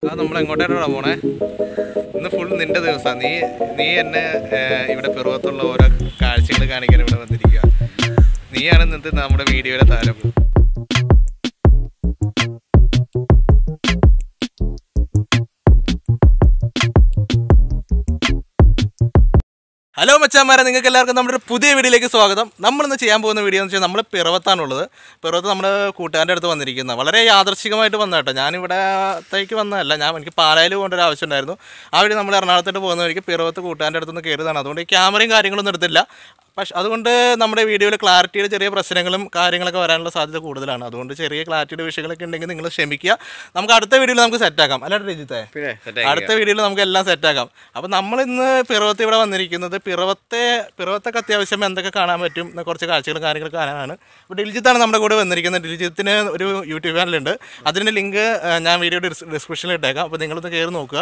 ആ നമ്മൾ എങ്ങോട്ടാണ് പോണേ ഇന്ന് ഫുൾ നിന്റെ ദിവസമാണ് നീ നീ എന്നെ ഏഹ്, ഇവിടെ പിറവത്തുള്ള ഓരോ കാഴ്ചകൾ കാണിക്കാൻ ഇവിടെ വന്നിരിക്കുക നീയാണ് ഇന്നത്തെ നമ്മുടെ വീഡിയോയിലെ താരം ഹലോ മച്ചാന്മാരെ നിങ്ങൾക്ക് എല്ലാവർക്കും നമ്മുടെ ഒരു പുതിയ വീഡിയോയിലേക്ക് സ്വാഗതം നമ്മളിന്ന് ചെയ്യാൻ പോകുന്ന വീഡിയോ എന്ന് വെച്ചാൽ നമ്മൾ പിറവത്താണുള്ളത് പിറവത്ത് നമ്മുടെ കൂട്ടുകാരൻ്റെ അടുത്ത് വന്നിരിക്കുന്നത് വളരെ യാദർശികമായിട്ട് വന്ന കേട്ടോ ഞാനിവിടത്തേക്ക് വന്നതല്ല ഞാൻ എനിക്ക് പാലായിൽ പോകേണ്ട ഒരു ആവശ്യം ഉണ്ടായിരുന്നു ആ വഴി നമ്മൾ എറണാകുളത്തോട്ട് പോകുന്ന വഴിക്ക് പിറവത്ത് കൂട്ടുകാരൻ്റെ അടുത്തുനിന്ന് കയറിയതാണ് അതുകൊണ്ട് ഈ ക്യാമറയും കാര്യങ്ങളൊന്നും എടുത്തില്ല പക്ഷെ അതുകൊണ്ട് നമ്മുടെ വീഡിയോയിൽ ക്ലാരിറ്റിയുടെ ചെറിയ പ്രശ്നങ്ങളും കാര്യങ്ങളൊക്കെ വരാനുള്ള സാധ്യത കൂടുതലാണ് അതുകൊണ്ട് ചെറിയ ക്ലാരിറ്റിയുടെ വിഷയങ്ങളൊക്കെ ഉണ്ടെങ്കിൽ നിങ്ങൾ ക്ഷമിക്കുക നമുക്ക് അടുത്ത വീഡിയോയിൽ നമുക്ക് സെറ്റാക്കാം അല്ലാണ്ട് രജിത്തെ പിന്നെ അടുത്ത വീഡിയോയിൽ നമുക്ക് എല്ലാം സെറ്റാക്കാം അപ്പോൾ നമ്മൾ ഇന്ന് പിറവത്ത് ഇവിടെ വന്നിരിക്കുന്നത് പിറവത്തെ പിറവത്തൊക്കെ അത്യാവശ്യം എന്തൊക്കെ കാണാൻ പറ്റും എന്ന കുറച്ച് കാഴ്ചകളും കാര്യങ്ങളും കാണാനാണ് അപ്പോൾ ഡിൽജിത്താണ് നമ്മുടെ കൂടെ വന്നിരിക്കുന്നത് ഡിൽജിത്തിന് ഒരു യൂട്യൂബ് ചാനലുണ്ട് അതിൻ്റെ ലിങ്ക് ഞാൻ വീഡിയോയുടെ ഡിസ്ക്രിപ്ഷനിൽ ഇട്ടേക്കാം അപ്പോൾ നിങ്ങളൊന്ന് കയറി നോക്കുക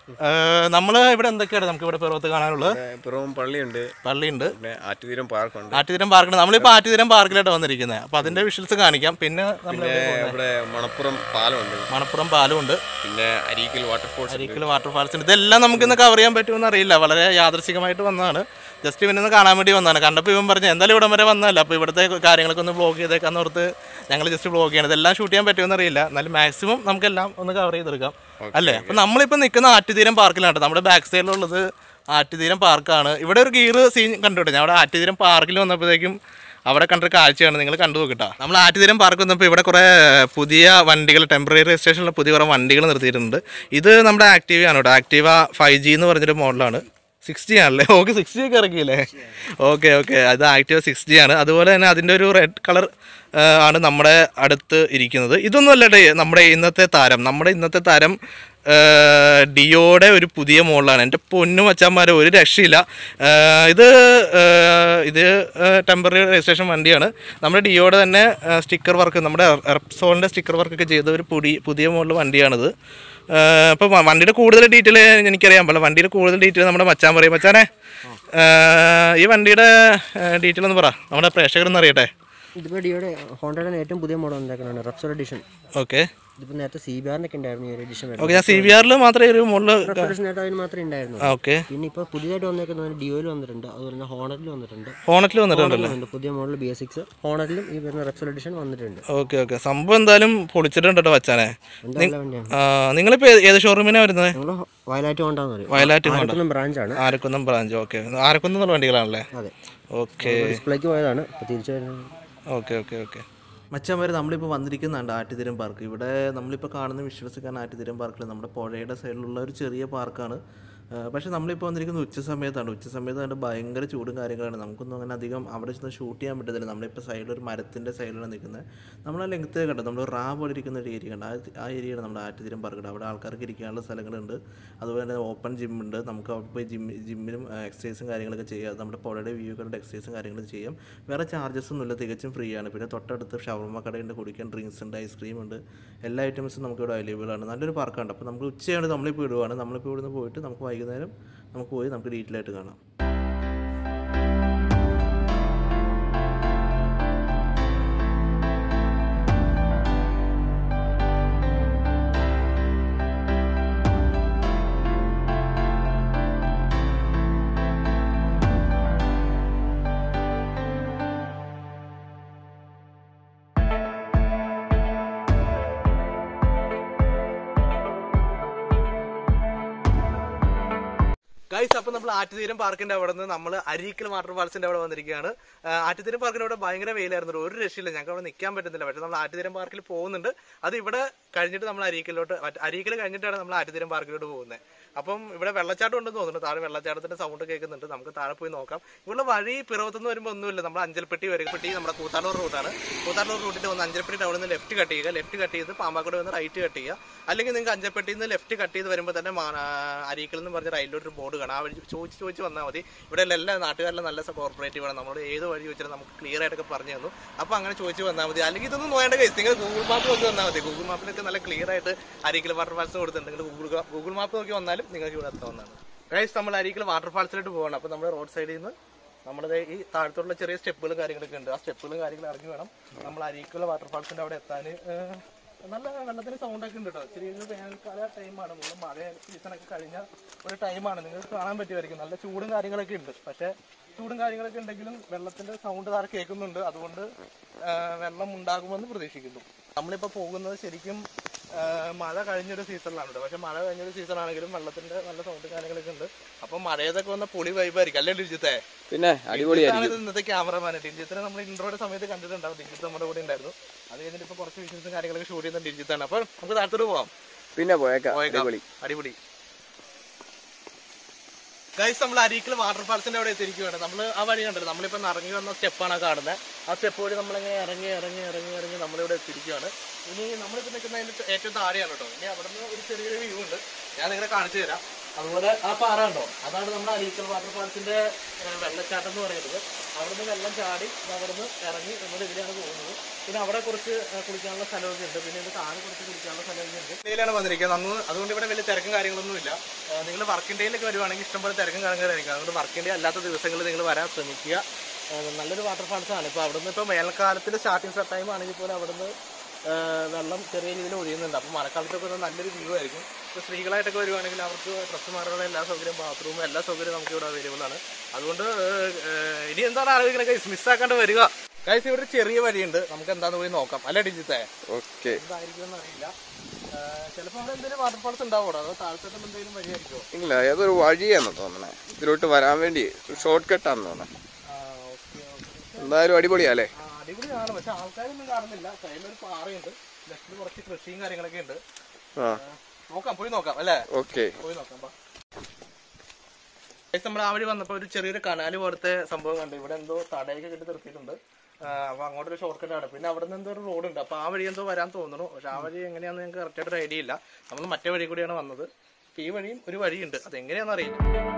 നമ്മൾ ഇവിടെ എന്തൊക്കെയാണ് നമുക്ക് ഇവിടെ പിറവത്ത് കാണാനുള്ളത് പിറവും പള്ളിയുണ്ട് പള്ളിയുണ്ട് പിന്നെ ആറ്റുതീരം പാർക്കുണ്ട് ആറ്റുതീരം പാർക്കുണ്ട് നമ്മളിപ്പോൾ ആറ്റുതീരം പാർക്കിലായിട്ട് വന്നിരിക്കുന്നത് അപ്പോൾ അതിൻ്റെ വിഷ്വൽസ് കാണിക്കാം പിന്നെ നമ്മൾ പിന്നെ ഇവിടെ മണപ്പുറം പാലമുണ്ട് മണപ്പുറം പാലമുണ്ട് പിന്നെ അരീക്കൽ വാട്ടർഫോൾസ് ഉണ്ട്. അരീക്കൽ വാട്ടർഫാൾസ് ഉണ്ട് ഇതെല്ലാം നമുക്ക് ഇന്ന് കവർ ചെയ്യാൻ പറ്റുമെന്ന് അറിയില്ല വളരെ യാദൃശികമായിട്ട് വന്നതാണ് ജസ്റ്റ് ഇവനൊന്ന് കാണാൻ വേണ്ടി വന്നതാണ് കണ്ടപ്പോൾ ഇവൻ പറഞ്ഞു എന്തായാലും ഇവിടം വരെ വന്നതല്ല അപ്പോൾ ഇവിടുത്തെ കാര്യങ്ങളൊക്കെ ഒന്ന് ബ്ലോഗ് ചെയ്തേക്കാന്ന് ഓർത്ത് ഞങ്ങൾ ജസ്റ്റ് ബ്ലോഗ് ചെയ്യണം ഇതെല്ലാം ഷൂട്ട് ചെയ്യാൻ പറ്റുമെന്ന് അറിയില്ല എന്നാലും മാക്സിമം നമുക്കെല്ലാം ഒന്ന് കവർ ചെയ്തെടുക്കാം അല്ലേ അപ്പോൾ നമ്മളിപ്പോൾ നിൽക്കുന്ന ആറ്റുതീരം പാർക്കിലാണ് നമ്മുടെ ബാക്ക് സൈഡിലുള്ളത് ആറ്റുതീരം പാർക്കാണ് ഇവിടെ ഒരു ഗീറ് സീൻ കണ്ടുവിട്ടെ ഞാൻ അവിടെ ആറ്റുതീരം പാർക്കിൽ വന്നപ്പോഴത്തേക്കും അവിടെ കണ്ടൊരു കാഴ്ചയാണ് നിങ്ങൾ കണ്ടു നോക്കിട്ടാ നമ്മൾ ആറ്റുതീരം പാർക്ക് വന്നപ്പോൾ ഇവിടെ കുറേ പുതിയ വണ്ടികൾ ടെമ്പററി രജിസ്ട്രേഷനിൽ പുതിയ കുറേ വണ്ടികൾ നിർത്തിയിട്ടുണ്ട് ഇത് നമ്മുടെ ആക്റ്റീവ ആണ് കേട്ടോ ആക്റ്റീവ ഫൈവ് ജി എന്ന് പറഞ്ഞൊരു മോഡലാണ് സിക്സ് ജി ആണല്ലേ ഓക്കെ സിക്സ് ജി ഒക്കെ ഇറക്കിയില്ലേ ഓക്കെ ഓക്കെ അത് ആക്റ്റീവ സിക്സ് ജി ആണ് അതുപോലെ തന്നെ അതിൻ്റെ ഒരു റെഡ് കളർ ആണ് നമ്മുടെ അടുത്ത് ഇരിക്കുന്നത് ഇതൊന്നും അല്ലട്ടെ നമ്മുടെ ഇന്നത്തെ താരം നമ്മുടെ ഇന്നത്തെ താരം ആ, ഡിയോയുടെ ഒരു പുതിയ മോഡലാണ് എൻ്റെ പൊന്നു മച്ചാന്മാരെ ഒരു രക്ഷയില്ല ആ, ഇത് ആ, ഇത് ടെമ്പററി രജിസ്ട്രേഷൻ വണ്ടിയാണ് നമ്മുടെ ഡിയോയുടെ തന്നെ സ്റ്റിക്കർ വർക്ക് നമ്മുടെ എർപ്സോണിൻ്റെ സ്റ്റിക്കർ വർക്കൊക്കെ ചെയ്ത ഒരു പുതിയ പുതിയ മോഡൽ വണ്ടിയാണിത് അപ്പോൾ വണ്ടിയുടെ കൂടുതൽ ഡീറ്റെയിൽ എനിക്കറിയാൻ പാടില്ല വണ്ടിയുടെ കൂടുതൽ ഡീറ്റെയിൽ നമ്മുടെ മച്ചാൻ പറയും മച്ചാനെ ആ, ഈ വണ്ടിയുടെ ഡീറ്റെയിൽ ഒന്ന് പറ നമ്മുടെ പ്രേക്ഷകരൊന്നും അറിയട്ടെ ഇതിപ്പോൾ ഡിയോടെ ഹോണ്ടയുടെ ഏറ്റവും പുതിയ മോഡൽ ഉണ്ടാക്കുന്നതാണ് റെപ്സോൾ എഡിഷൻ ഓക്കെ ഇതിപ്പോൾ നേരത്തെ സി ബി ആറിനൊക്കെ ഉണ്ടായിരുന്നു ഈ ഒരു എഡിഷൻ ഓക്കെ ഞാൻ സി ബി ആറിൽ മാത്രമേ ഒരു മോഡൽ റെപ്സോൾ എഡിഷൻ നേരത്തെ അതിന് മാത്രമേ ഉണ്ടായിരുന്നു ഓക്കെ പിന്നെ ഇപ്പോൾ പുതിയതായിട്ട് വന്നേക്കുന്നത് ഡിയോയിൽ വന്നിട്ടുണ്ട് അതുപോലെ തന്നെ ഹോണറിൽ വന്നിട്ടുണ്ട് ഹോണറ്റിൽ വന്നിട്ടുണ്ടല്ലോ ഉണ്ട് പുതിയ മോഡൽ ബി എസ് സിക്സ് ഹോണറിലും ഈ വരുന്ന റെപ്സോൾ എഡിഷൻ വന്നിട്ടുണ്ട് ഓക്കെ ഓക്കെ സംഭവം എന്തായാലും പൊളിച്ചിട്ടുണ്ട് കേട്ടോ വച്ചാനെ എന്താ നല്ല വണ്ടിയാണ് നിങ്ങളിപ്പോൾ ഏത് ഷോറൂമിനാണ് വരുന്നത് ഞങ്ങൾ വയലാറ്റ് ഹോണ്ടാന്ന് പറയും വയലാറ്റ് ഹോണ്ട ആയിരത്തൊന്നും ബ്രാഞ്ചാണ് ആരക്കുന്നം ബ്രാഞ്ച് ഓക്കെ ആരക്കുന്നം എന്നുള്ള വണ്ടികളാണല്ലേ അതെ ഓക്കെ ഡിസ്പ്ലേക്ക് പോയതാണ് ഇപ്പോൾ തിരിച്ചു വരുന്നത് ഓക്കെ ഓക്കെ ഓക്കെ മച്ചാന്മാർ നമ്മളിപ്പോൾ വന്നിരിക്കുന്നുണ്ട് ആറ്റുതീരം പാർക്ക് ഇവിടെ നമ്മളിപ്പോൾ കാണുന്ന വിശ്വസിക്കാൻ ആറ്റുതീരം പാർക്കിൽ നമ്മുടെ പുഴയുടെ സൈഡിലുള്ള ഒരു ചെറിയ പാർക്കാണ് പക്ഷേ നമ്മളിപ്പോൾ വന്നിരിക്കുന്നത് ഉച്ച സമയത്താണ് ഉച്ച സമയത്ത് കണ്ട് ഭയങ്കര ചൂടും കാര്യങ്ങളാണ് നമുക്കൊന്നും അങ്ങനെ അധികം അവിടെ ചെന്ന് ഷൂട്ട് ചെയ്യാൻ പറ്റത്തില്ല നമ്മളിപ്പോൾ സൈഡിൽ ഒരു മരത്തിൻ്റെ സൈഡിലാണ് നിൽക്കുന്നത് നമ്മൾ ആ ലെങ്ത്ത് കണ്ടോ നമ്മൾ റാ പോലെ ഇരിക്കുന്ന ഒരു ഏരിയ കണ്ട് ആ ആ ഏരിയയാണ് നമ്മുടെ ആറ്റുതീരം പാർക്ക് അവിടെ ആൾക്കാർക്ക് ഇരിക്കാനുള്ള സ്ഥലങ്ങളുണ്ട് അതുപോലെ തന്നെ ഓപ്പൺ ജിമ്മുണ്ട് നമുക്ക് അവിടെ പോയി ജിം ജിമ്മിനും എക്സസൈസും കാര്യങ്ങളൊക്കെ ചെയ്യാം നമ്മുടെ പുഴയുടെ വ്യൂ കണ്ട് എക്സസൈസും കാര്യങ്ങളും ചെയ്യാം വേറെ ചാർജസ് ഒന്നുമില്ല തികച്ചും ഫ്രീ ആണ് പിന്നെ തൊട്ടടുത്ത് ഷവർമ്മ കടയുണ്ട് കുടിക്കാൻ ഡ്രിങ്ക്സ് ഉണ്ട് ഐസ്ക്രീം ഉണ്ട് എല്ലാ ഐറ്റംസും നമുക്ക് ഇവിടെ അവൈലബിൾ ആണ് നല്ലൊരു പാർക്കാണ് അപ്പോൾ നമുക്ക് ഉച്ചയാണ് നമ്മളിപ്പോൾ ഇടുവാണ് നമ്മളിപ്പോൾ ഇവിടുന്ന് പോയിട്ട് നമുക്ക് വൈകുന്നേരം നമുക്ക് പോയി നമുക്ക് ഡീറ്റെയിൽ ആയിട്ട് കാണാം ഗൈസ് അപ്പോൾ നമ്മൾ ആറ്റുതീരം പാർക്കിന്റെ അവിടെ നിന്ന് നമ്മൾ അരീക്കൽ വാട്ടർഫാൾസിന്റെ അവിടെ വന്നിരിക്കുകയാണ് ആ, ആറ്റുതീരം പാർക്കിന്റെ അവിടെ ഭയങ്കര വെയിലായിരുന്നു ഒരു രക്ഷയില്ല ഞങ്ങൾക്ക് അവിടെ നിൽക്കാൻ പറ്റുന്നില്ല പക്ഷേ നമ്മൾ ആറ്റുതീരം പാർക്കിൽ പോകുന്നുണ്ട് അത് ഇവിടെ കഴിഞ്ഞിട്ട് നമ്മൾ അരീക്കലോട്ട് മറ്റ് അരീക്കൽ കഴിഞ്ഞിട്ടാണ് നമ്മൾ ആറ്റുതീരം പാർക്കിലോട്ട് പോകുന്നത് അപ്പം ഇവിടെ വെള്ളച്ചാട്ടം ഉണ്ടെന്ന് തോന്നുന്നു താഴെ വെള്ളച്ചാട്ടത്തിന്റെ സൗണ്ട് കേൾക്കുന്നുണ്ട് നമുക്ക് താഴെ പോയി നോക്കാം ഇവിടെ വഴി പിറവത്തുനിന്ന് വരുമ്പോൾ ഒന്നുമില്ല നമ്മൾ അഞ്ചൽപ്പെട്ടി വരപ്പെട്ടി നമ്മുടെ കൂത്താളൂർ റൂട്ടാണ് കൂത്താളൂർ റൂട്ടിൽ വന്ന് അഞ്ചൽപ്പെട്ടി ടൗണിൽ നിന്ന് ലെഫ്റ്റ് കട്ട് ചെയ്യുക ലെഫ്റ്റ് കട്ട് ചെയ്ത് പാമ്പാക്കോട് വന്ന് റൈറ്റ് കട്ട് ചെയ്യുക അല്ലെങ്കിൽ നിങ്ങൾക്ക് അഞ്ചൽപ്പെട്ടിയിൽ നിന്ന് ലെഫ്റ്റ് കട്ട് ചെയ്ത് വരുമ്പോൾ തന്നെ മാ- ആ, അരീക്കൽ എന്ന് പറഞ്ഞ റൈറ്റിലോട്ട് ഒരു ബോർഡ് കാണാം ആ വഴി ചോദിച്ച് ചോദിച്ച് വന്നാൽ മതി ഇവിടെ എല്ലാ നാട്ടുകാരിലും നല്ല കോർപ്പറേറ്റീവ് ആണ് നമ്മളോട് ഏത് വഴി ചോദിച്ചാലും നമുക്ക് ക്ലിയർ ആയിട്ടൊക്കെ പറഞ്ഞു തന്നു അപ്പോൾ അങ്ങനെ ചോദിച്ച് വന്നാൽ മതി അല്ലെങ്കിൽ ഇതൊന്നും നോയേണ്ട കേസ് നിങ്ങൾ ഗൂഗിൾ മാപ്പ് നോക്കി വന്നാൽ മതി ഗൂഗിൾ മാപ്പിലൊക്കെ നല്ല ക്ലിയർ ആയിട്ട് അരീക്കൽ വാട്ടർഫാൾസ് കൊടുത്തിട്ടുണ്ട് നിങ്ങൾ ഗൂഗിൾ ഗൂഗിൾ മാപ്പ് നോക്കി വന്നാലും നിങ്ങൾക്ക് ഇവിടെ എത്താവുന്നതാണ് ഗൈസ് നമ്മൾ അരീക്കൽ വാട്ടർഫാൾസിലോട്ട് പോകണം അപ്പോൾ നമ്മൾ റോഡ് സൈഡിൽ നിന്ന് നമ്മുടെ ഈ താഴത്തോട്ടുള്ള ചെറിയ സ്റ്റെപ്പുകളും കാര്യങ്ങളൊക്കെ ഉണ്ട് ആ സ്റ്റെപ്പുകളും കാര്യങ്ങളും ഇറങ്ങി വേണം നമ്മൾ അരീക്കുള്ള വാട്ടർഫാൾസിന്റെ അവിടെ എത്താൻ നല്ല വെള്ളത്തിന് സൗണ്ട് ഒക്കെ ഉണ്ട് കേട്ടോ ചെറിയൊരു വേനൽക്കാല ടൈമാണ് നമ്മൾ മഴ സീസണൊക്കെ കഴിഞ്ഞ ഒരു ടൈമാണ് നിങ്ങൾക്ക് കാണാൻ പറ്റുമായിരിക്കും നല്ല ചൂടും കാര്യങ്ങളൊക്കെ ഉണ്ട് പക്ഷേ ചൂടും കാര്യങ്ങളൊക്കെ ഉണ്ടെങ്കിലും വെള്ളത്തിന്റെ സൗണ്ട് താഴെ കേൾക്കുന്നുണ്ട് അതുകൊണ്ട് ആ, വെള്ളം ഉണ്ടാകുമെന്ന് പ്രതീക്ഷിക്കുന്നു നമ്മളിപ്പോൾ പോകുന്നത് ശരിക്കും ആ, മഴ കഴിഞ്ഞൊരു സീസണിലാണ് കേട്ടോ പക്ഷെ മഴ കഴിഞ്ഞൊരു സീസൺ ആണെങ്കിലും വെള്ളത്തിന്റെ നല്ല സൗണ്ട് കാര്യങ്ങളൊക്കെ ഉണ്ട് അപ്പൊ മഴയതൊക്കെ വന്ന പൊളി വൈബായിരിക്കും അല്ലേ ഡിജിത്തെ പിന്നെ ഇതാണ് ഇത് ഇന്നത്തെ ക്യാമറമാൻ ഡിജിത്തിനെ നമ്മൾ ഇൻട്രോയുടെ സമയത്ത് കണ്ടിട്ടുണ്ടാവും ഡിജിത്ത് നമ്മുടെ കൂടെ ഉണ്ടായിരുന്നു അത് കഴിഞ്ഞിട്ട് ഇപ്പൊ കുറച്ച് വിഷൻസും കാര്യങ്ങളൊക്കെ ഷൂട്ട് ചെയ്യുന്ന ഡിജിത്താണ് അപ്പൊ നമുക്ക് താഴത്തോട്ട് പോവാം പിന്നെ പോയേക്കാം പോയേക്കാം അടിപൊളി ഗൈസ് നമ്മൾ അരീക്കൽ വാട്ടർഫാൾസിന്റെ അവിടെ എത്തിയിരിക്കുകയാണ് നമ്മൾ ആ വഴി കണ്ടല്ലോ നമ്മളിപ്പോ ഇറങ്ങി വന്ന സ്റ്റെപ്പാണ് കാണുന്നത് ആ സ്റ്റെപ്പ് വഴി നമ്മളിങ്ങനെ ഇറങ്ങി ഇറങ്ങി ഇറങ്ങി ഇറങ്ങി നമ്മളിവിടെ എത്തിയിരിക്കുകയാണ് ഇനി നമ്മളിപ്പോ നിൽക്കുന്നതിന്റെ ഏറ്റവും താഴെയാണ് കേട്ടോ ഇനി അവിടെ നിന്ന് ഒരു ചെറിയൊരു വ്യൂ ഉണ്ട് ഞാൻ നിങ്ങളെ കാണിച്ചു തരാം അതുപോലെ ആ പാറ ഉണ്ടോ അതാണ് നമ്മുടെ അരീക്കൽ വാട്ടർഫാൾസിന്റെ വെള്ളച്ചാട്ടം എന്ന് പറയുന്നത് അവിടുന്ന് വെള്ളം ചാടി ഇത് അവിടുന്ന് ഇറങ്ങി നമ്മൾ ഇതിലാണ് പോകുന്നത് പിന്നെ അവിടെ കുറച്ച് ആ, കുളിക്കാനുള്ള സ്ഥലമൊക്കെ ഉണ്ട് പിന്നെ ഇത് താഴെ കുറച്ച് കുളിക്കാനുള്ള സ്ഥലമൊക്കെ ഉണ്ട് ഡേയിലാണ് വന്നിരിക്കുന്നത് അന്ന് അതുകൊണ്ട് ഇവിടെ വലിയ തിരക്കും കാര്യങ്ങളൊന്നും ഇല്ല നിങ്ങൾ വർക്കിംഗ് ഡേയിലൊക്കെ വരുവാണെങ്കിൽ ഇഷ്ടംപോലെ തിരക്കും കാര്യങ്ങളായിരിക്കും അതുകൊണ്ട് വർക്കിംഗ് ഡേ അല്ലാത്ത ദിവസങ്ങളിൽ നിങ്ങൾ വരാൻ ശ്രമിക്കുക ആ, നല്ലൊരു വാട്ടർഫാൾസ് ആണ് ഇപ്പോൾ അവിടുന്ന് ഇപ്പോൾ വേനൽക്കാലത്തിൽ സ്റ്റാർട്ടിങ് ടൈം ആണെങ്കിൽ പോലും അവിടുന്ന് ആ, വെള്ളം ചെറിയ രീതിയിൽ ഒഴിയുന്നുണ്ട് അപ്പോൾ മഴക്കാലത്തൊക്കെ ഒരു നല്ലൊരു വ്യൂ ആയിരിക്കും ഇപ്പോൾ സ്ത്രീകളായിട്ടൊക്കെ വരുവാണെങ്കിൽ അവർക്ക് ഡ്രസ്സ് മാറാനുള്ള എല്ലാ സൗകര്യവും ബാത്റൂമും എല്ലാ സൗകര്യവും നമുക്ക് ഇവിടെ അവൈലബിൾ ആണ് അതുകൊണ്ട് ആ, ഇനി എന്താണ് ആലോചിക്കുന്നത് ഗൈസ് മിസ്സാക്കാണ്ട് വരിക ഗൈസ് ഇവിടെ ഒരു ചെറിയ വഴിയുണ്ട് നമുക്ക് എന്താന്ന് പോയി നോക്കാം അല്ലേ ഡിജിത്തെ ഓക്കെ എന്തായിരിക്കും അറിയില്ല ചിലപ്പോൾ അവിടെ എന്തെങ്കിലും വാട്ടർഫാൾസ് ഉണ്ടാവോ അതോ താഴത്തോട്ടും എന്തെങ്കിലും വഴിയായിരിക്കോ ഇല്ല ഏതൊരു വഴിയാന്ന് തോന്നണേ ഇതിലോട്ട് വരാൻ വേണ്ടി ഷോർട്ട് കട്ടാന്ന് തോന്നണേ ആ ഓക്കെ ഓക്കെ എന്തായാലും അടിപൊളിയാല്ലേ ആ അടിപൊളിയാണ് പക്ഷെ ആൾക്കാരൊന്നും കാണുന്നില്ല സൈഡിലൊരു പാറയുണ്ട് ലെഫ്റ്റിൽ കുറച്ച് കൃഷിയും കാര്യങ്ങളൊക്കെ ഉണ്ട് ആ നോക്കാം പോയി നോക്കാം അല്ലേ ഓക്കെ പോയി നോക്കാം ബാ നമ്മൾ ആ വഴി വന്നപ്പോ ഒരു ചെറിയൊരു കനാല് പോലത്തെ സംഭവം കണ്ടു ഇവിടെ എന്തോ തടയൊക്കെ കെട്ടി നിർത്തിയിട്ടുണ്ട് ആ, അപ്പൊ അങ്ങോട്ടൊരു ഷോർട്ട് കട്ട് ആണ് പിന്നെ അവിടെ നിന്ന് എന്തോ ഒരു റോഡ് ഉണ്ട് അപ്പൊ ആ വഴി എന്തോ വരാൻ തോന്നുന്നു പക്ഷെ ആ വഴി എങ്ങനെയാണെന്ന് ഞങ്ങൾക്ക് കറക്റ്റ് ആയിട്ട് ഐഡിയ ഇല്ല നമ്മൾ മറ്റേ വഴി കൂടിയാണ് വന്നത് അപ്പൊ ഈ വഴിയും ഒരു വഴിയുണ്ട് അതെങ്ങനെയാണെന്ന് അറിയില്ല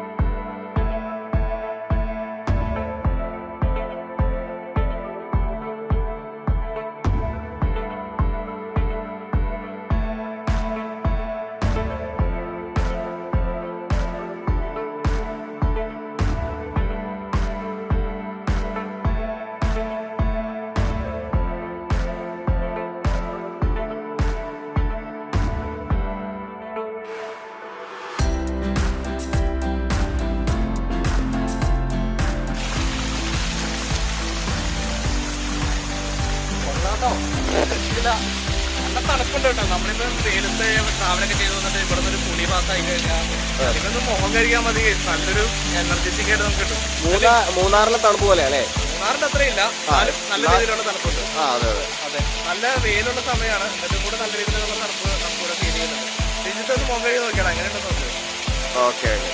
കൊള്ളാട്ടോ ഇല്ല നല്ല തണുപ്പുണ്ട് കേട്ടോ നമ്മളിപ്പോ വെയിലത്ത് ട്രാവലൊക്കെ ചെയ്ത് വന്നിട്ട് ഇവിടെ നിന്ന് ഒരു പുളി പാസ്സായി കഴിഞ്ഞാൽ ഇതൊന്ന് മുഖം കഴിക്കാൻ മതി നല്ലൊരു എനർജറ്റിക് ആയിട്ട് നമുക്ക് കിട്ടും മൂന്നാ മൂന്നാറിലെ തണുപ്പ് പോലെ അല്ലേ മൂന്നാറിന്റെ അത്രയില്ല എന്നാലും നല്ല രീതിയിലുള്ള തണുപ്പുണ്ട് ആ അതെ അതെ അതെ നല്ല വെയിലുള്ള സമയമാണ് എന്നിട്ടും കൂടെ നല്ല രീതിയിലുള്ള തണുപ്പ് നമുക്ക് ഇവിടെ ഫീൽ ചെയ്യുന്നുണ്ട് ഡിജിറ്റൽ ഒന്ന് മുഖം കഴുകി നോക്കിയാണ് എങ്ങനെയുണ്ടെന്ന് നോക്ക് ഓക്കെ ഓക്കെ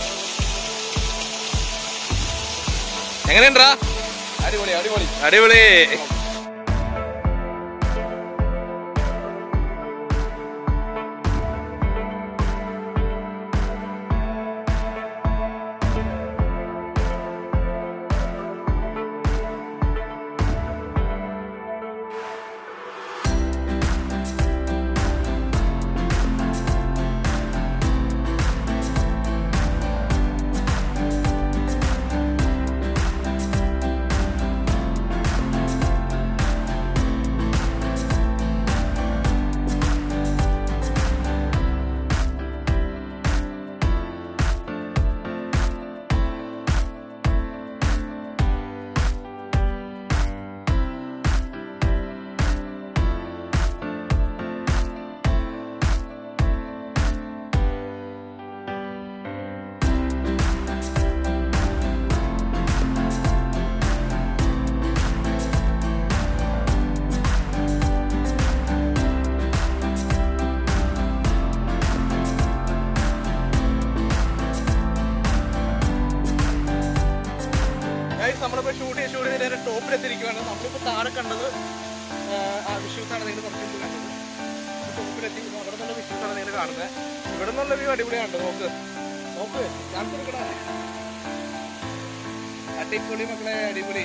എങ്ങനെയുണ്ടാ അടിപൊളി അടിപൊളി അടിപൊളി ഗൈസ് നമ്മളിപ്പോ ഷൂട്ട് ചെയ്ത് ഷൂട്ട് ചെയ്ത് ടോപ്പിൽ എത്തിയിരിക്കുകയാണ് നമ്മളിപ്പോ താഴെ കണ്ടത് ആ, ആ വിഷ്വൽസ് ആണ് നിങ്ങൾ കുറച്ച് മുമ്പ് കണ്ടത് ടോപ്പിലെത്തി അവിടെ നിന്നുള്ള വിഷ്വൽസ് ആണ് നിങ്ങൾ കാണുന്നത് ഇവിടെ നിന്നുള്ള വ്യൂ അടിപൊളിയാണ് നോക്ക് നോക്ക് ഞാൻ കൊടുക്കണേ അടിപൊളി മക്കളെ അടിപൊളി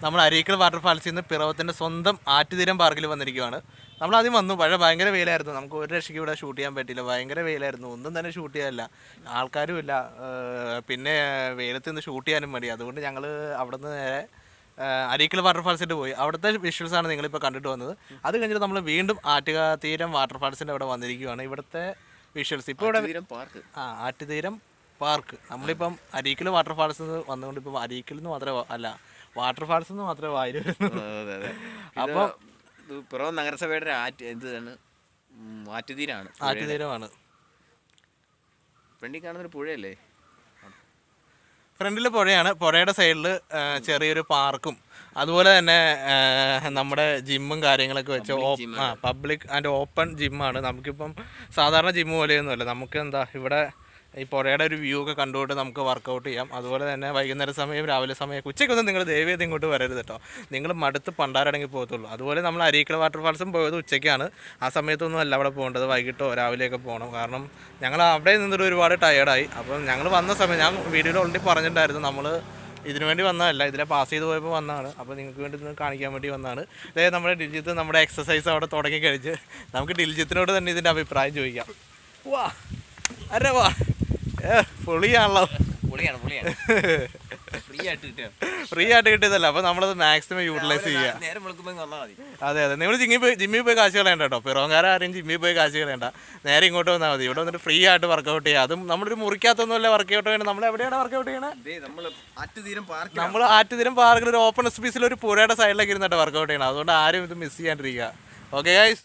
നമ്മൾ അരീക്കൽ വാട്ടർഫാൾസിൽ നിന്ന് പിറവത്തിൻ്റെ സ്വന്തം ആറ്റുതീരം പാർക്കിൽ വന്നിരിക്കുകയാണ് നമ്മൾ ആദ്യം വന്നു പക്ഷേ ഭയങ്കര വെയിലായിരുന്നു നമുക്ക് ഒരു രക്ഷയ്ക്ക് ഇവിടെ ഷൂട്ട് ചെയ്യാൻ പറ്റില്ല ഭയങ്കര വെയിലായിരുന്നു ഒന്നും തന്നെ ഷൂട്ട് ചെയ്യാനില്ല ആൾക്കാരും ഇല്ല ഏർ പിന്നെ വെയിലത്ത് നിന്ന് ഷൂട്ട് ചെയ്യാനും മതി അതുകൊണ്ട് ഞങ്ങൾ അവിടെ നിന്ന് നേരെ അരീക്കൽ വാട്ടർഫാൾസിട്ട് പോയി അവിടുത്തെ വിഷ്വൽസ് ആണ് നിങ്ങളിപ്പോൾ കണ്ടിട്ട് വന്നത് അത് കഴിഞ്ഞിട്ട് നമ്മൾ വീണ്ടും ആറ്റുക തീരം വാട്ടർഫാൾസിൻ്റെ അവിടെ വന്നിരിക്കുകയാണ് ഇവിടുത്തെ വിഷ്വൽസ് ഇപ്പോൾ ഇവിടെ പാർക്ക് ആ ആറ്റുതീരം പാർക്ക് നമ്മളിപ്പം അരീക്കൽ വാട്ടർഫാൾസ് വന്നുകൊണ്ട് ഇപ്പം അരീക്കൽ നിന്ന് മാത്രമേ വ- അല്ല വാട്ടർഫാൾസ് നിന്ന് മാത്രമേ വായിൽ വരുന്നു അതെ അതെ അപ്പോൾ ഇത് പിറവം നഗരസഭയുടെ ഒരു ആറ്റ് ഇതാണ് ഉം, ആറ്റുതീരാണ് ആറ്റുതീരമാണ് ഫ്രണ്ടിൽ കാണുന്നൊരു പുഴയല്ലേ ഫ്രണ്ടിൽ പുഴയാണ് പുഴയുടെ സൈഡിൽ ചെറിയൊരു പാർക്കും അതുപോലെ തന്നെ ആ, നമ്മുടെ ജിമ്മും കാര്യങ്ങളൊക്കെ വെച്ച് ഓപ്പ് ആ പബ്ലിക് ആൻഡ് ഓപ്പൺ ജിമ്മാണ് നമുക്കിപ്പം സാധാരണ ജിമ്മ് പോലെയൊന്നുമല്ല നമുക്ക് എന്താ ഇവിടെ ഈ പുഴയുടെ ഒരു വ്യൂ ഒക്കെ കണ്ടുകൊണ്ട് നമുക്ക് വർക്കൗട്ട് ചെയ്യാം അതുപോലെ തന്നെ വൈകുന്നേര സമയം രാവിലെ സമയം ഉച്ചയ്ക്കൊന്നും നിങ്ങൾ ദയവേത് ഇങ്ങോട്ട് വരരുത് കേട്ടോ നിങ്ങൾ മടുത്ത് പണ്ടാരടങ്ങി പോകത്തുള്ളൂ അതുപോലെ നമ്മൾ അരീക്കൽ വാട്ടർഫാൾസും പോയത് ഉച്ചയ്ക്കാണ് ആ സമയത്തൊന്നും അല്ല അവിടെ പോകേണ്ടത് വൈകിട്ടോ രാവിലെയൊക്കെ പോകണം കാരണം ഞങ്ങൾ അവിടെ നിന്നിട്ട് ഒരുപാട് ടയേർഡായി അപ്പം ഞങ്ങൾ വന്ന സമയം ഞാൻ വീഡിയോയിൽ ഓൾറെഡി പറഞ്ഞിട്ടുണ്ടായിരുന്നു നമ്മൾ ഇതിനു വേണ്ടി വന്നതല്ല ഇതിലെ പാസ് ചെയ്ത് പോയപ്പോൾ വന്നതാണ് അപ്പോൾ നിങ്ങൾക്ക് വേണ്ടി ഇത് കാണിക്കാൻ വേണ്ടി വന്നതാണ് അതായത് നമ്മുടെ ഡിൽജിത്ത് നമ്മുടെ എക്സസൈസ് അവിടെ തുടങ്ങി കഴിച്ച് നമുക്ക് ഡിൽജിത്തിനോട് തന്നെ ഇതിൻ്റെ അഭിപ്രായം ചോദിക്കാം വാ അരെ വാ ഏ പൊളിയാണല്ലോ പൊളിയാണ് പൊളിയാണ് ഫ്രീ ആയിട്ട് കിട്ടുക ഫ്രീ ആയിട്ട് കിട്ടിയതല്ല അപ്പോൾ നമ്മളത് മാക്സിമം യൂട്ടിലൈസ് ചെയ്യുക നേരം വെളുക്കുമ്പോൾ വന്നാൽ മതി അതെ അതെ നിങ്ങൾ ജിമ്മിൽ പോയി ജിമ്മിൽ പോയി കാശ് കളയണ്ട കേട്ടോ പിറവങ്കാരം ആരെയും ജിമ്മിൽ പോയി കാശ് കളയണ്ട നേരെ ഇങ്ങോട്ട് വന്നാൽ മതി ഇവിടെ വന്നിട്ട് ഫ്രീ ആയിട്ട് വർക്കൗട്ട് ചെയ്യുക അതും നമ്മളൊരു മുറിക്കകത്തൊന്നുമല്ല വർക്കൗട്ട് ചെയ്യണം നമ്മൾ എവിടെയാണ് വർക്കൗട്ട് ചെയ്യണത് ഇതേ നമ്മൾ ആറ്റുതീരം പാർക്ക് നമ്മൾ ആറ്റുതീരം പാർക്കിൽ ഒരു ഓപ്പൺ സ്പേസിൽ ഒരു പുഴയുടെ സൈഡിലേക്ക് ഇരുന്നിട്ട് വർക്കൗട്ട് ചെയ്യണം അതുകൊണ്ട് ആരും ഇത് മിസ് ചെയ്യാണ്ടിരിക്കുക ഓക്കെ ഗൈസ്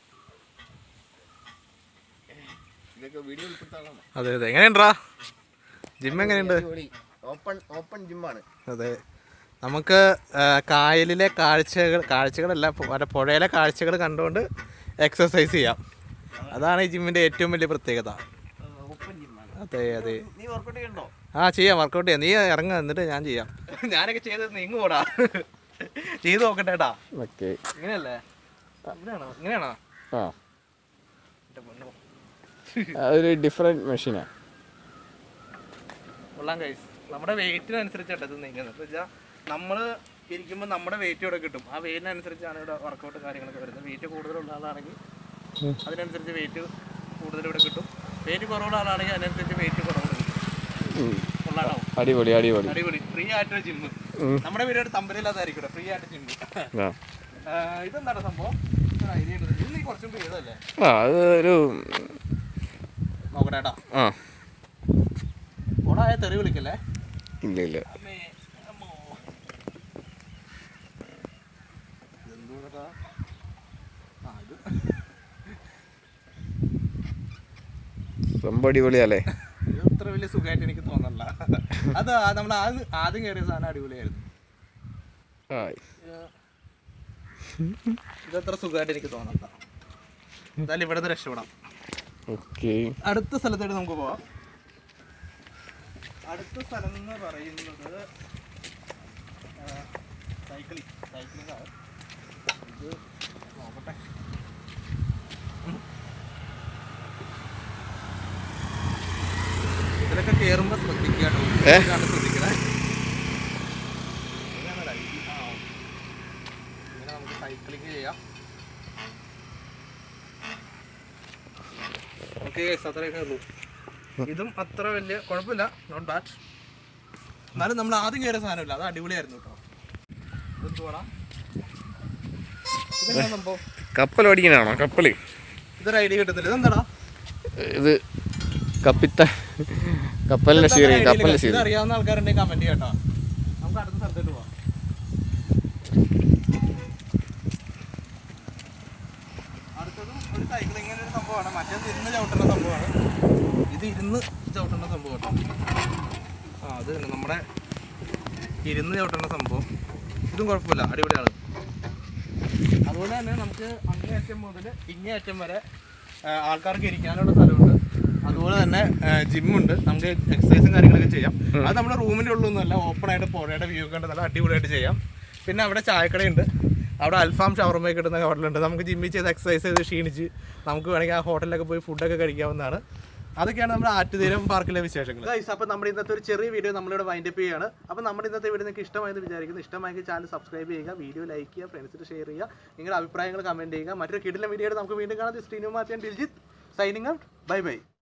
ഇതൊക്കെ വീഡിയോ ഉൾപ്പെടുത്താണോ അതെ അതെ എങ്ങനെയുണ്ടാ ജിം എങ്ങനെയുണ്ട് ഓപ്പൺ ഓപ്പൺ ജിമ്മാണ് അതെ നമുക്ക് ആ, കായലിലെ കാഴ്ചകൾ കാഴ്ചകളല്ല പു- മറ്റേ പുഴയിലെ കാഴ്ചകൾ കണ്ടുകൊണ്ട് എക്സസൈസ് ചെയ്യാം അതാണ് ഈ ജിമ്മിൻ്റെ ഏറ്റവും വലിയ പ്രത്യേകത ഓപ്പൺ ജിമ്മാണ് അതെ അതെ നീ വർക്കൗട്ട് ചെയ്യണ്ടോ ആ ചെയ്യാം വർക്കൗട്ട് ചെയ്യാം നീ ഇറങ്ങുക എന്നിട്ട് ഞാൻ ചെയ്യാം ഞാനൊക്കെ ചെയ്തത് നീ കൂടാ ചെയ്ത് നോക്കട്ടെ ഏട്ടാ ഓക്കെ ഇങ്ങനെയല്ലേ ഇങ്ങനെയാണോ ഇങ്ങനെയാണോ ആ എൻ്റെ പൊന്നോ. അതൊരു ഡിഫറെൻറ്റ് മെഷീനാണ് കൊള്ളാം കൈസ് നമ്മുടെ വെയിറ്റിനനുസരിച്ചാണ് ഇത് നീങ്ങുന്നത് എന്ന് വെച്ചാൽ നമ്മൾ ഇരിക്കുമ്പോൾ നമ്മുടെ വെയിറ്റ് ഇവിടെ കിട്ടും ആ വെയിറ്റിനനുസരിച്ചാണ് ഇവിടെ വർക്കൗട്ട് കാര്യങ്ങളൊക്കെ വരുന്നത് വെയിറ്റ് കൂടുതലുള്ള ആളാണെങ്കിൽ അതിനനുസരിച്ച് വെയിറ്റ് കൂടുതൽ ഇവിടെ കിട്ടും വെയിറ്റ് കുറവുള്ള ആളാണെങ്കിൽ അതിനനുസരിച്ച് വെയിറ്റ് കുറവ് കിട്ടും കൊള്ളാണോ അടിപൊളി അടിപൊളി അടിപൊളി ഫ്രീ ആയിട്ടൊരു ജിമ്മ് നമ്മുടെ വീഡിയോ തമ്പരില്ലാതായിരിക്കും ഫ്രീ ആയിട്ട് ജിമ്മ് ആ ഇതെന്താണ് സംഭവം ഒരു ഐഡിയ ഉണ്ട് ഇത് നീ കുറച്ചും ചെയ്തല്ലേ ആ അത് ഒരു നോക്കട്ടെ ഏട്ടാ ആ ഓണായ തെറി വിളിക്കല്ലേ ഇല്ല ഇല്ല അമ്മേ, അമ്മോ. ഇതെന്തൂടെടാ? ആ, ഇത് സംഭവം അടിപൊളിയല്ലേ ഇത് അത്ര വലിയ സുഖമായിട്ട് എനിക്ക് തോന്നല്ല അത് നമ്മൾ ആദ്യം ആദ്യം കയറിയ സാധനം അടിപൊളിയായിരുന്നു ആ ഇതത്ര സുഖമായിട്ട് എനിക്ക് തോന്നണ്ട എന്തായാലും ഇവിടെ നിന്ന് രക്ഷപ്പെടാം ഓക്കെ അടുത്ത സ്ഥലത്തേക്ക് നമുക്ക് പോവാം അടുത്ത സ്ഥലം എന്ന് പറയുന്നത് സൈക്ലിംഗ് സൈക്ലിംഗ് ആണ് ഇത് നോക്കട്ടെ ഇതിലൊക്കെ കയറുമ്പോൾ ശ്രദ്ധിക്കുക കേട്ടോ. ഏ? ഇതാണ് ശ്രദ്ധിക്കണേ ഇതാണ് right. ആ, okay. ഇങ്ങനെ നമുക്ക് സൈക്ലിംഗ് ചെയ്യാം ഓക്കെ അത്രയൊക്കെ ഉള്ളൂ ഇതും അത്ര വലിയ കുഴപ്പമില്ല നോട്ട് ബാഡ് എന്നാലും നമ്മൾ ആദ്യം കയറിയ സാധനമില്ല അത് അടിപൊളിയായിരുന്നു കേട്ടോ ഇതെന്തുവാടാ ഇതെന്താ സംഭവം കപ്പൽ ഓടിക്കണാണോ കപ്പൽ ഇതൊരു ഐഡിയ കിട്ടുന്നില്ല ഇതെന്താടാ ഇത് കപ്പിത്ത കപ്പലിന്റെ സീറി കപ്പലിന്റെ സീറി ഇത് അറിയാവുന്ന ആൾക്കാരുണ്ടെങ്കിൽ കമന്റ് ചെയ്യാട്ടോ നമുക്ക് അടുത്ത സ്ഥലത്തോട്ട് പോവാം അടുത്തതും ഒരു സൈക്ലിംഗ് ഒരു സംഭവമാണ് മറ്റേത് ഇരുന്ന് ചവിട്ടുന്ന സംഭവമാണ് ഇത് ഇരുന്ന് ചവിട്ടുന്ന സംഭവം കേട്ടോ ആ അത് തന്നെ നമ്മുടെ ഇരുന്ന് ചവിട്ടുന്ന സംഭവം ഇതും കുഴപ്പമില്ല അടിപൊളിയാണ് അതുപോലെ തന്നെ നമുക്ക് അങ്ങേയറ്റം മുതൽ ഇങ്ങേയറ്റം വരെ ആ, ആൾക്കാർക്ക് ഇരിക്കാനുള്ള സ്ഥലമുണ്ട് അതുപോലെ തന്നെ ജിമ്മുണ്ട് നമുക്ക് എക്സസൈസും കാര്യങ്ങളൊക്കെ ചെയ്യാം അത് നമ്മുടെ റൂമിൻ്റെ ഉള്ളൊന്നുമല്ല ഓപ്പൺ ആയിട്ട് പുഴയുടെ വ്യൂ ഒക്കെ ഉണ്ട് നല്ല അടിപൊളിയായിട്ട് ചെയ്യാം പിന്നെ അവിടെ ചായക്കടയുണ്ട് അവിടെ അൽഫാം ഷവർമയൊക്കെ കിട്ടുന്ന ഹോട്ടലുണ്ട് നമുക്ക് ജിമ്മിൽ ചെയ്ത് എക്സസൈസ് ചെയ്ത് ക്ഷീണിച്ച് നമുക്ക് വേണമെങ്കിൽ ആ ഹോട്ടലിലൊക്കെ പോയി ഫുഡൊക്കെ കഴിക്കാവുന്നതാണ് അതൊക്കെയാണ് നമ്മുടെ ആറ്റുതീരം പാർക്കിലെ വിശേഷങ്ങൾ ഗൈസ് അപ്പോൾ നമ്മുടെ ഇന്നത്തെ ഒരു ചെറിയ വീഡിയോ നമ്മളിവിടെ വൈൻഡ് അപ്പ് ചെയ്യുകയാണ് അപ്പോൾ നമ്മുടെ ഇന്നത്തെ വീഡിയോ നിങ്ങൾക്ക് ഇഷ്ടമായെന്ന് വിചാരിക്കുന്നു ഇഷ്ടമായെങ്കിൽ ചാനൽ സബ്സ്ക്രൈബ് ചെയ്യുക വീഡിയോ ലൈക്ക് ചെയ്യുക ഫ്രണ്ട്സിന് ഷെയർ ചെയ്യുക നിങ്ങളുടെ അഭിപ്രായങ്ങൾ കമൻറ്റ് ചെയ്യുക മറ്റൊരു കിടിലം വീഡിയോ നമുക്ക് വീണ്ടും കാണാം സ്ത്രീനുമാറ്റിയൻ Diljith signing out bye by